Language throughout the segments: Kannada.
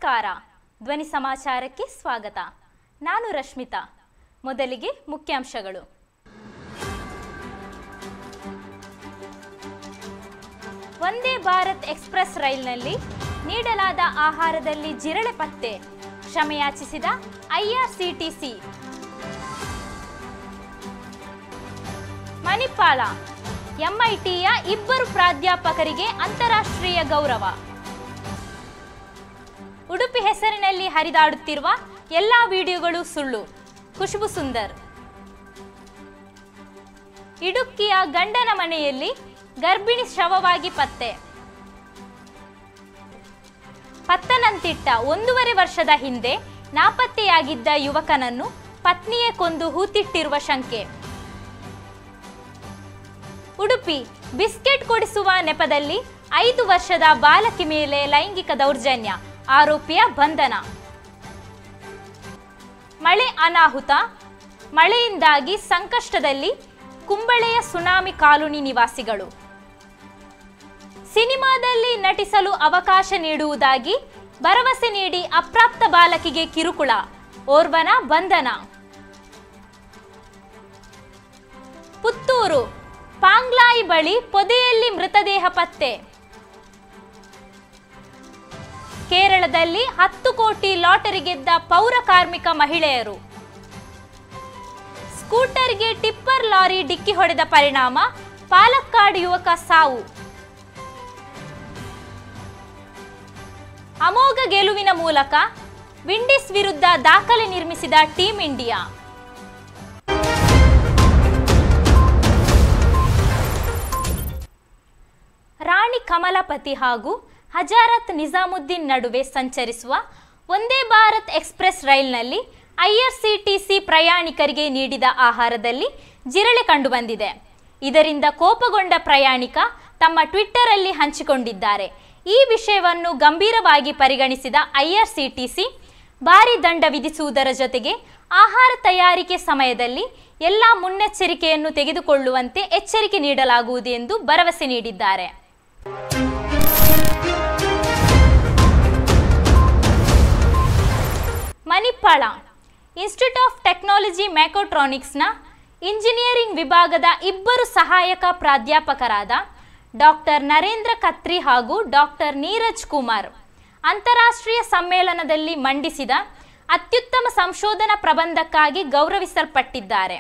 ನಮಸ್ಕಾರ ಧ್ವನಿ ಸಮಾಚಾರಕ್ಕೆ ಸ್ವಾಗತ ನಾನು ರಶ್ಮಿತಾ ಮೊದಲಿಗೆ ಮುಖ್ಯಾಂಶಗಳು ವಂದೇ ಭಾರತ್ ಎಕ್ಸ್ಪ್ರೆಸ್ ರೈಲ್ನಲ್ಲಿ ನೀಡಲಾದ ಆಹಾರದಲ್ಲಿ ಜಿರಳೆ ಪತ್ತೆ ಕ್ಷಮೆಯಾಚಿಸಿದ ಐಆರ್ಸಿಟಿಸಿ ಮಣಿಪಾಲ ಎಂಐಟಿಯ ಇಬ್ಬರು ಪ್ರಾಧ್ಯಾಪಕರಿಗೆ ಅಂತಾರಾಷ್ಟ್ರೀಯ ಗೌರವ ಉಡುಪಿ ಹೆಸರಿನಲ್ಲಿ ಹರಿದಾಡುತ್ತಿರುವ ಎಲ್ಲಾ ವಿಡಿಯೋಗಳು ಸುಳ್ಳು ಖುಷ್ಬು ಸುಂದರ್ ಇಡುಕ್ಕಿಯ ಗಂಡನ ಮನೆಯಲ್ಲಿ ಗರ್ಭಿಣಿ ಶವವಾಗಿ ಪತ್ತೆ ಪತ್ತನಂತಿಟ್ಟ ಒಂದೂವರೆ ವರ್ಷದ ಹಿಂದೆ ನಾಪತ್ತೆಯಾಗಿದ್ದ ಯುವಕನನ್ನು ಪತ್ನಿಯೇ ಕೊಂದು ಹೂತಿಟ್ಟಿರುವ ಶಂಕೆ ಉಡುಪಿ ಬಿಸ್ಕೆಟ್ ಕೊಡಿಸುವ ನೆಪದಲ್ಲಿ ಐದು ವರ್ಷದ ಬಾಲಕಿ ಮೇಲೆ ಲೈಂಗಿಕ ದೌರ್ಜನ್ಯ ಆರೋಪಿಯ ಬಂಧನ ಮಳೆ ಅನಾಹುತ ಮಳೆಯಿಂದಾಗಿ ಸಂಕಷ್ಟದಲ್ಲಿ ಕುಂಬಳೆಯ ಸುನಾಮಿ ಕಾಲೋನಿ ನಿವಾಸಿಗಳು ಸಿನಿಮಾದಲ್ಲಿ ನಟಿಸಲು ಅವಕಾಶ ನೀಡುವುದಾಗಿ ಭರವಸೆ ನೀಡಿ ಅಪ್ರಾಪ್ತ ಬಾಲಕಿಗೆ ಕಿರುಕುಳ ಓರ್ವನ ಬಂಧನ ಪುತ್ತೂರು ಪಾಂಗ್ಲಾಯಿ ಬಳಿ ಪೊದೆಯಲ್ಲಿ ಮೃತದೇಹ ಪತ್ತೆ ಕೇರಳದಲ್ಲಿ ಹತ್ತು ಕೋಟಿ ಲಾಟರಿ ಗೆದ್ದ ಪೌರ ಕಾರ್ಮಿಕ ಮಹಿಳೆಯರು ಸ್ಕೂಟರ್ಗೆ ಟಿಪ್ಪರ್ ಲಾರಿ ಡಿಕ್ಕಿ ಹೊಡೆದ ಪರಿಣಾಮ ಪಾಲಕ್ಕಾಡ್ ಯುವಕ ಸಾವು ಅಮೋಘ ಗೆಲುವಿನ ಮೂಲಕ ವಿಂಡೀಸ್ ವಿರುದ್ಧ ದಾಖಲೆ ನಿರ್ಮಿಸಿದ ಟೀಂ ಇಂಡಿಯಾ ರಾಣಿ ಕಮಲಪತಿ ಹಾಗೂ ಹಜಾರತ್ ನಿಜಾಮುದ್ದೀನ್ ನಡುವೆ ಸಂಚರಿಸುವ ವಂದೇ ಭಾರತ್ ಎಕ್ಸ್ಪ್ರೆಸ್ ರೈಲ್ನಲ್ಲಿ ಐಆರ್ಸಿಟಿಸಿ ಪ್ರಯಾಣಿಕರಿಗೆ ನೀಡಿದ ಆಹಾರದಲ್ಲಿ ಜಿರಳೆ ಕಂಡುಬಂದಿದೆ ಇದರಿಂದ ಕೋಪಗೊಂಡ ಪ್ರಯಾಣಿಕ ತಮ್ಮ ಟ್ವಿಟ್ಟರಲ್ಲಿ ಹಂಚಿಕೊಂಡಿದ್ದಾರೆ ಈ ವಿಷಯವನ್ನು ಗಂಭೀರವಾಗಿ ಪರಿಗಣಿಸಿದ ಐಆರ್ಸಿಟಿಸಿ ಭಾರಿ ದಂಡ ವಿಧಿಸುವುದರ ಜೊತೆಗೆ ಆಹಾರ ತಯಾರಿಕೆ ಸಮಯದಲ್ಲಿ ಎಲ್ಲ ಮುನ್ನೆಚ್ಚರಿಕೆಯನ್ನು ತೆಗೆದುಕೊಳ್ಳುವಂತೆ ಎಚ್ಚರಿಕೆ ನೀಡಲಾಗುವುದು ಎಂದು ಭರವಸೆ ನೀಡಿದ್ದಾರೆ ಮಣಿಪಾಳ ಇನ್ಸ್ಟಿಟ್ಯೂಟ್ ಆಫ್ ಟೆಕ್ನಾಲಜಿ ಮ್ಯಾಕೋಟ್ರಾನಿಕ್ಸ್ನ ಇಂಜಿನಿಯರಿಂಗ್ ವಿಭಾಗದ ಇಬ್ಬರು ಸಹಾಯಕ ಪ್ರಾಧ್ಯಾಪಕರಾದ ಡಾಕ್ಟರ್ ನರೇಂದ್ರ ಕತ್ರಿ ಹಾಗೂ ಡಾಕ್ಟರ್ ನೀರಜ್ ಕುಮಾರ್ ಅಂತಾರಾಷ್ಟ್ರೀಯ ಸಮ್ಮೇಳನದಲ್ಲಿ ಮಂಡಿಸಿದ ಅತ್ಯುತ್ತಮ ಸಂಶೋಧನಾ ಪ್ರಬಂಧಕ್ಕಾಗಿ ಗೌರವಿಸಲ್ಪಟ್ಟಿದ್ದಾರೆ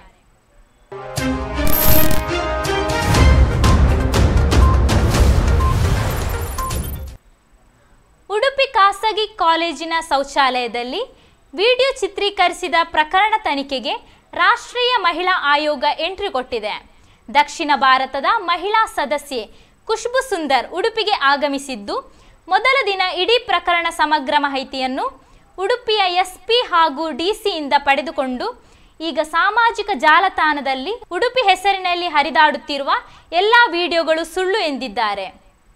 ಉಡುಪಿ ಖಾಸಗಿ ಕಾಲೇಜಿನ ಶೌಚಾಲಯದಲ್ಲಿ ವಿಡಿಯೋ ಚಿತ್ರೀಕರಿಸಿದ ಪ್ರಕರಣ ತನಿಖೆಗೆ ರಾಷ್ಟ್ರೀಯ ಮಹಿಳಾ ಆಯೋಗ ಎಂಟ್ರಿ ಕೊಟ್ಟಿದೆ ದಕ್ಷಿಣ ಭಾರತದ ಮಹಿಳಾ ಸದಸ್ಯೆ ಖುಷ್ಬು ಸುಂದರ್ ಉಡುಪಿಗೆ ಆಗಮಿಸಿದ್ದು ಮೊದಲ ದಿನ ಇಡೀ ಪ್ರಕರಣ ಸಮಗ್ರ ಮಾಹಿತಿಯನ್ನು ಉಡುಪಿಯ ಎಸ್ಪಿ ಹಾಗೂ ಡಿಸಿಯಿಂದ ಪಡೆದುಕೊಂಡು ಈಗ ಸಾಮಾಜಿಕ ಜಾಲತಾಣದಲ್ಲಿ ಉಡುಪಿ ಹೆಸರಿನಲ್ಲಿ ಹರಿದಾಡುತ್ತಿರುವ ಎಲ್ಲ ವಿಡಿಯೋಗಳು ಸುಳ್ಳು ಎಂದಿದ್ದಾರೆ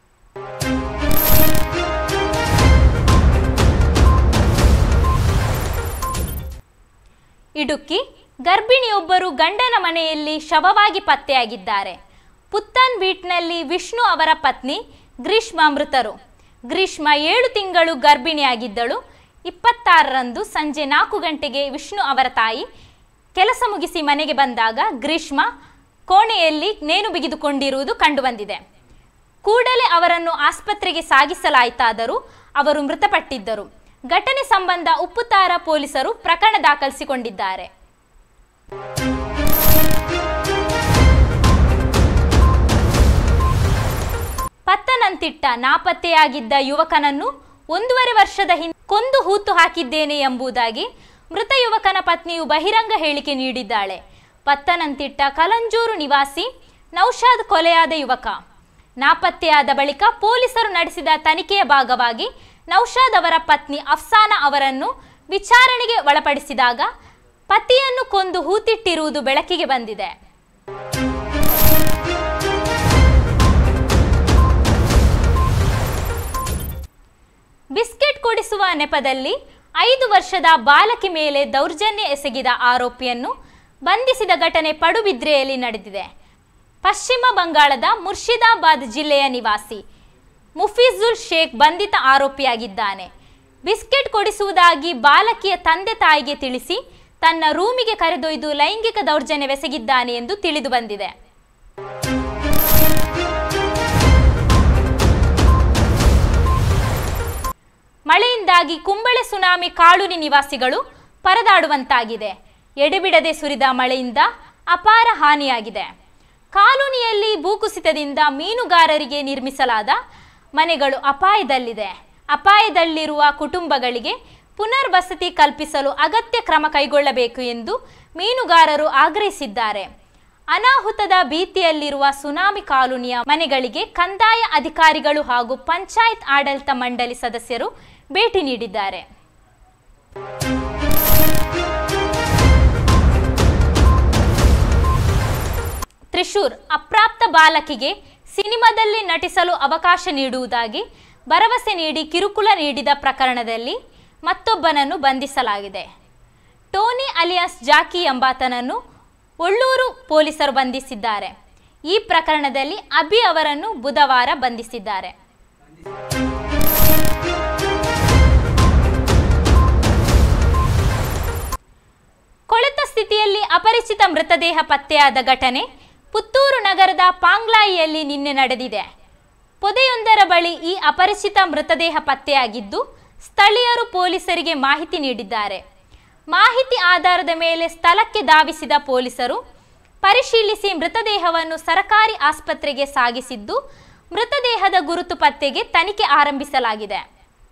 ಇಡುಕ್ಕಿ ಗರ್ಭಿಣಿಯೊಬ್ಬರು ಗಂಡನ ಮನೆಯಲ್ಲಿ ಶವವಾಗಿ ಪತ್ತೆಯಾಗಿದ್ದಾರೆ ಪುತ್ತನ್ ಬೀಟ್ನಲ್ಲಿ ವಿಷ್ಣು ಅವರ ಪತ್ನಿ ಗ್ರೀಷ್ಮ ಮೃತರು ಗ್ರೀಷ್ಮ ಏಳು ತಿಂಗಳು ಗರ್ಭಿಣಿಯಾಗಿದ್ದಳು ಇಪ್ಪತ್ತಾರರಂದು ಸಂಜೆ ನಾಲ್ಕು ಗಂಟೆಗೆ ವಿಷ್ಣು ಅವರ ತಾಯಿ ಕೆಲಸ ಮುಗಿಸಿ ಮನೆಗೆ ಬಂದಾಗ ಗ್ರೀಷ್ಮ ಕೋಣೆಯಲ್ಲಿ ನೇಣು ಬಿಗಿದುಕೊಂಡಿರುವುದು ಕಂಡುಬಂದಿದೆ ಕೂಡಲೇ ಅವರನ್ನು ಆಸ್ಪತ್ರೆಗೆ ಸಾಗಿಸಲಾಯಿತಾದರೂ ಅವರು ಮೃತಪಟ್ಟಿದ್ದರು ಘಟನೆ ಸಂಬಂಧ ಉಪ್ಪುತಾರ ಪೊಲೀಸರು ಪ್ರಕರಣ ದಾಖಲಿಸಿಕೊಂಡಿದ್ದಾರೆ ಪತ್ತನಂತಿಟ್ಟ ನಾಪತ್ತೆಯಾಗಿದ್ದ ಯುವಕನನ್ನು ಒಂದೂವರೆ ವರ್ಷದ ಹಿಂದೆ ಕೊಂದು ಹೂತು ಹಾಕಿದ್ದೇನೆ ಎಂಬುದಾಗಿ ಮೃತ ಯುವಕನ ಪತ್ನಿಯು ಬಹಿರಂಗ ಹೇಳಿಕೆ ನೀಡಿದ್ದಾಳೆ ಪತ್ತನಂತಿಟ್ಟ ಕಲಂಜೂರು ನಿವಾಸಿ ನೌಶಾದ್ ಕೊಲೆಯಾದ ಯುವಕ ನಾಪತ್ತೆಯಾದ ಬಳಿಕ ಪೊಲೀಸರು ನಡೆಸಿದ ತನಿಖೆಯ ಭಾಗವಾಗಿ ನೌಶಾದ್ ಅವರ ಪತ್ನಿ ಅಫ್ಸಾನಾ ಅವರನ್ನು ವಿಚಾರಣೆಗೆ ಒಳಪಡಿಸಿದಾಗ ಪತಿಯನ್ನು ಕೊಂದು ಹೂತಿಟ್ಟಿರುವುದು ಬೆಳಕಿಗೆ ಬಂದಿದೆ ಬಿಸ್ಕೆಟ್ ಕೊಡಿಸುವ ನೆಪದಲ್ಲಿ ಐದು ವರ್ಷದ ಬಾಲಕಿ ಮೇಲೆ ದೌರ್ಜನ್ಯ ಎಸಗಿದ ಆರೋಪಿಯನ್ನು ಬಂಧಿಸಿದ ಘಟನೆ ಪಡುಬಿದ್ರೆಯಲ್ಲಿ ನಡೆದಿದೆ ಪಶ್ಚಿಮ ಬಂಗಾಳದ ಮುರ್ಷಿದಾಬಾದ್ ಜಿಲ್ಲೆಯ ನಿವಾಸಿ ಮುಫೀಜುಲ್ ಶೇಖ್ ಬಂಧಿತ ಆರೋಪಿಯಾಗಿದ್ದಾನೆ ಬಿಸ್ಕೆಟ್ ಕೊಡಿಸುವುದಾಗಿ ಬಾಲಕಿಯ ತಂದೆ ತಾಯಿಗೆ ತಿಳಿಸಿ ತನ್ನ ರೂಮಿಗೆ ಕರೆದೊಯ್ದು ಲೈಂಗಿಕ ದೌರ್ಜನ್ಯವೆಸಗಿದ್ದಾನೆ ಎಂದು ತಿಳಿದು ಬಂದಿದೆ ಮಳೆಯಿಂದಾಗಿ ಕುಂಬಳೆ ಸುನಾಮಿ ಕಾಲೋನಿ ನಿವಾಸಿಗಳು ಪರದಾಡುವಂತಾಗಿದೆ ಎಡೆಬಿಡದೆ ಸುರಿದ ಮಳೆಯಿಂದ ಅಪಾರ ಹಾನಿಯಾಗಿದೆ ಕಾಲೋನಿಯಲ್ಲಿ ಭೂಕುಸಿತದಿಂದ ಮೀನುಗಾರರಿಗೆ ನಿರ್ಮಿಸಲಾದ ಮನೆಗಳು ಅಪಾಯದಲ್ಲಿದೆ ಅಪಾಯದಲ್ಲಿರುವ ಕುಟುಂಬಗಳಿಗೆ ಪುನರ್ವಸತಿ ಕಲ್ಪಿಸಲು ಅಗತ್ಯ ಕ್ರಮ ಕೈಗೊಳ್ಳಬೇಕು ಎಂದು ಮೀನುಗಾರರು ಆಗ್ರಹಿಸಿದ್ದಾರೆ ಅನಾಹುತದ ಭೀತಿಯಲ್ಲಿರುವ ಸುನಾಮಿ ಕಾಲೋನಿಯ ಮನೆಗಳಿಗೆ ಕಂದಾಯ ಅಧಿಕಾರಿಗಳು ಹಾಗೂ ಪಂಚಾಯತ್ ಆಡಳಿತ ಮಂಡಳಿ ಸದಸ್ಯರು ಭೇಟಿ ನೀಡಿದ್ದಾರೆ ತ್ರಿಶೂರ್ ಅಪ್ರಾಪ್ತ ಬಾಲಕಿಗೆ ಸಿನಿಮಾದಲ್ಲಿ ನಟಿಸಲು ಅವಕಾಶ ನೀಡುವುದಾಗಿ ಭರವಸೆ ನೀಡಿ ಕಿರುಕುಳ ನೀಡಿದ ಪ್ರಕರಣದಲ್ಲಿ ಮತ್ತೊಬ್ಬನನ್ನು ಬಂಧಿಸಲಾಗಿದೆ ಟೋನಿ ಅಲಿಯಾಸ್ ಜಾಕಿ ಎಂಬಾತನನ್ನು ಒಳ್ಳೂರು ಪೊಲೀಸರು ಬಂಧಿಸಿದ್ದಾರೆ ಈ ಪ್ರಕರಣದಲ್ಲಿ ಅಭಿ ಅವರನ್ನು ಬುಧವಾರ ಬಂಧಿಸಿದ್ದಾರೆ ಕೊಳೆತ ಸ್ಥಿತಿಯಲ್ಲಿ ಅಪರಿಚಿತ ಮೃತದೇಹ ಪತ್ತೆಯಾದ ಘಟನೆ ಪುತ್ತೂರು ನಗರದ ಪಾಂಗ್ಲಾಯಿಯಲ್ಲಿ ನಿನ್ನೆ ನಡೆದಿದೆ ಪೊದೆಯೊಂದರ ಬಳಿ ಈ ಅಪರಿಚಿತ ಮೃತದೇಹ ಪತ್ತೆಯಾಗಿದ್ದು ಸ್ಥಳೀಯರು ಪೊಲೀಸರಿಗೆ ಮಾಹಿತಿ ನೀಡಿದ್ದಾರೆ ಮಾಹಿತಿ ಆಧಾರದ ಮೇಲೆ ಸ್ಥಳಕ್ಕೆ ಧಾವಿಸಿದ ಪೊಲೀಸರು ಪರಿಶೀಲಿಸಿ ಮೃತದೇಹವನ್ನು ಸರಕಾರಿ ಆಸ್ಪತ್ರೆಗೆ ಸಾಗಿಸಿದ್ದು ಮೃತದೇಹದ ಗುರುತು ಪತ್ತೆಗೆ ತನಿಖೆ ಆರಂಭಿಸಲಾಗಿದೆ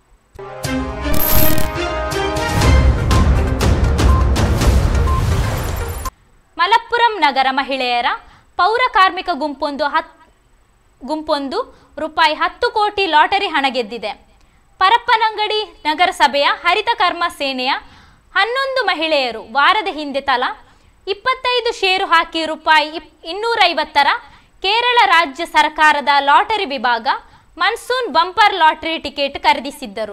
ಮಲಪ್ಪುರಂ ನಗರ ಮಹಿಳೆಯರ ಪೌರ ಕಾರ್ಮಿಕ ಗುಂಪೊಂದು ಹತ್ ಗುಂಪೊಂದು ರೂಪಾಯಿ ಹತ್ತು ಕೋಟಿ ಲಾಟರಿ ಹಣ ಗೆದ್ದಿದೆ ಪರಪ್ಪನಂಗಡಿ ನಗರಸಭೆಯ ಹರಿತ ಕರ್ಮ ಸೇನೆಯ ಹನ್ನೊಂದು ಮಹಿಳೆಯರು ವಾರದ ಹಿಂದೆ ತಲಾ ಇಪ್ಪತ್ತೈದು ಷೇರು ಹಾಕಿ ರೂಪಾಯಿ ಇಪ್ ಇನ್ನೂರೈವತ್ತರ ಕೇರಳ ರಾಜ್ಯ ಸರ್ಕಾರದ ಲಾಟರಿ ವಿಭಾಗ ಮನ್ಸೂನ್ ಬಂಪರ್ ಲಾಟರಿ ಟಿಕೆಟ್ ಖರೀದಿಸಿದ್ದರು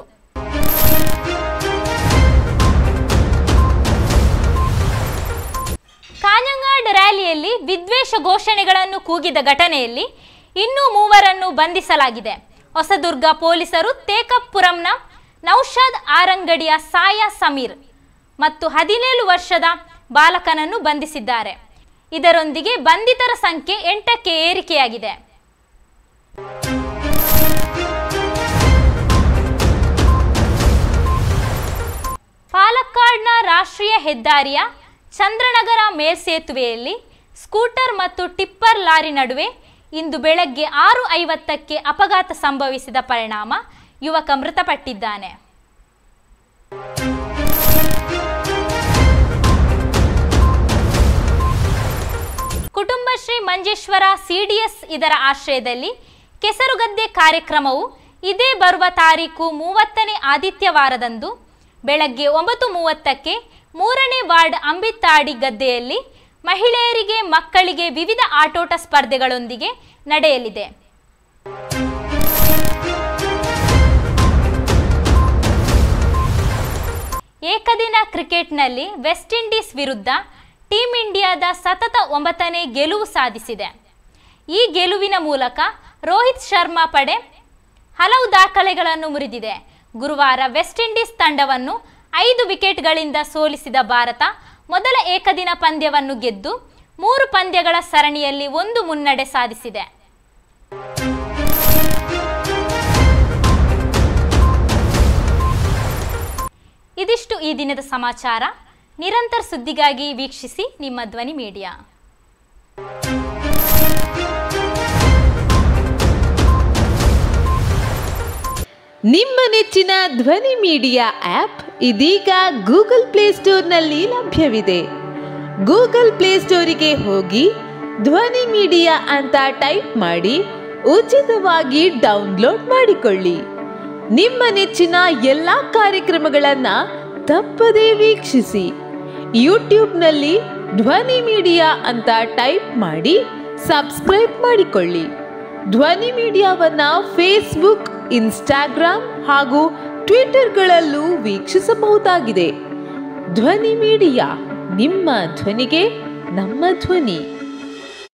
ಕಾഞ്ഞങ്ങാട് ರ್ಯಾಲಿಯಲ್ಲಿ ವಿದ್ವೇಷ ಘೋಷಣೆಗಳನ್ನು ಕೂಗಿದ ಘಟನೆಯಲ್ಲಿ ಇನ್ನೂ ಮೂವರನ್ನು ಬಂಧಿಸಲಾಗಿದೆ ಹೊಸದುರ್ಗ ಪೊಲೀಸರು ತೇಕಪುರಂನ ನೌಷಾದ್ ಆರಂಗಡಿಯ ಸಾಯಾ ಸಮೀರ್ ಮತ್ತು ಹದಿನೇಳು ವರ್ಷದ ಬಾಲಕನನ್ನು ಬಂಧಿಸಿದ್ದಾರೆ ಇದರೊಂದಿಗೆ ಬಂಧಿತರ ಸಂಖ್ಯೆ ಎಂಟಕ್ಕೆ ಏರಿಕೆಯಾಗಿದೆ ಪಾಲಕ್ಕಾಡ್ನ ರಾಷ್ಟ್ರೀಯ ಹೆದ್ದಾರಿಯ ಚಂದ್ರನಗರ ಮೇಲ್ಸೇತುವೆಯಲ್ಲಿ ಸ್ಕೂಟರ್ ಮತ್ತು ಟಿಪ್ಪರ್ ಲಾರಿ ನಡುವೆ ಇಂದು ಬೆಳಗ್ಗೆ ಆರು ಐವತ್ತಕ್ಕೆ ಅಪಘಾತ ಸಂಭವಿಸಿದ ಪರಿಣಾಮ ಯುವಕ ಮೃತಪಟ್ಟಿದ್ದಾನೆ ಕುಟುಂಬಶ್ರೀ ಮಂಜೇಶ್ವರ ಸಿಡಿಎಸ್ ಇದರ ಆಶ್ರಯದಲ್ಲಿ ಕೆಸರುಗದ್ದೆ ಕಾರ್ಯಕ್ರಮವು ಇದೇ ಬರುವ ತಾರೀಕು ಮೂವತ್ತನೇ ಆದಿತ್ಯವಾರದಂದು ಬೆಳಗ್ಗೆ ಒಂಬತ್ತು ಮೂವತ್ತಕ್ಕೆ ಮೂರನೇ ವಾರ್ಡ್ ಅಂಬಿತ್ತಾಡಿ ಗದ್ದೆಯಲ್ಲಿ ಮಹಿಳೆಯರಿಗೆ ಮಕ್ಕಳಿಗೆ ವಿವಿಧ ಆಟೋಟ ಸ್ಪರ್ಧೆಗಳೊಂದಿಗೆ ನಡೆಯಲಿದೆ ಏಕದಿನ ಕ್ರಿಕೆಟ್ನಲ್ಲಿ ವೆಸ್ಟ್ ಇಂಡೀಸ್ ವಿರುದ್ಧ ಟೀಂ ಇಂಡಿಯಾದ ಸತತ ಒಂಬತ್ತನೇ ಗೆಲುವು ಸಾಧಿಸಿದೆ ಈ ಗೆಲುವಿನ ಮೂಲಕ ರೋಹಿತ್ ಶರ್ಮಾ ಪಡೆ ಹಲವು ದಾಖಲೆಗಳನ್ನು ಮುರಿದಿದೆ ಗುರುವಾರ ವೆಸ್ಟ್ ಇಂಡೀಸ್ ತಂಡವನ್ನು ಐದು ವಿಕೆಟ್ಗಳಿಂದ ಸೋಲಿಸಿದ ಭಾರತ ಮೊದಲ ಏಕದಿನ ಪಂದ್ಯವನ್ನು ಗೆದ್ದು ಮೂರು ಪಂದ್ಯಗಳ ಸರಣಿಯಲ್ಲಿ ಒಂದು ಮುನ್ನಡೆ ಸಾಧಿಸಿದೆ ಇದಿಷ್ಟು ಈ ದಿನದ ಸಮಾಚಾರ ನಿರಂತರ ಸುದ್ದಿಗಾಗಿ ವೀಕ್ಷಿಸಿ ನಿಮ್ಮ ಧ್ವನಿ ಮೀಡಿಯಾ ನಿಮ್ಮ ನೆಚ್ಚಿನ ಧ್ವನಿ ಮೀಡಿಯಾ ಆಪ್ ಇದೀಗ ಗೂಗಲ್ ಪ್ಲೇಸ್ಟೋರ್ನಲ್ಲಿ ಲಭ್ಯವಿದೆ ಗೂಗಲ್ ಪ್ಲೇಸ್ಟೋರಿಗೆ ಹೋಗಿ ಧ್ವನಿ ಮೀಡಿಯಾ ಅಂತ ಟೈಪ್ ಮಾಡಿ ಉಚಿತವಾಗಿ ಡೌನ್ಲೋಡ್ ಮಾಡಿಕೊಳ್ಳಿ ನಿಮ್ಮ ನೆಚ್ಚಿನ ಎಲ್ಲ ಕಾರ್ಯಕ್ರಮಗಳನ್ನ ತಪ್ಪದೇ ವೀಕ್ಷಿಸಿ ಯೂಟ್ಯೂಬ್ನಲ್ಲಿ ಧ್ವನಿ ಮೀಡಿಯಾ ಅಂತ ಟೈಪ್ ಮಾಡಿ ಸಬ್ಸ್ಕ್ರೈಬ್ ಮಾಡಿಕೊಳ್ಳಿ ಧ್ವನಿ ಮೀಡಿಯಾವನ್ನ ಫೇಸ್ಬುಕ್ ಇನ್ಸ್ಟಾಗ್ರಾಮ್ ಹಾಗೂ ಟ್ವಿಟರ್ಗಳಲ್ಲೂ ವೀಕ್ಷಿಸಬಹುದಾಗಿದೆ ಧ್ವನಿ ಮೀಡಿಯಾ ನಿಮ್ಮ ಧ್ವನಿಗೆ ನಮ್ಮ ಧ್ವನಿ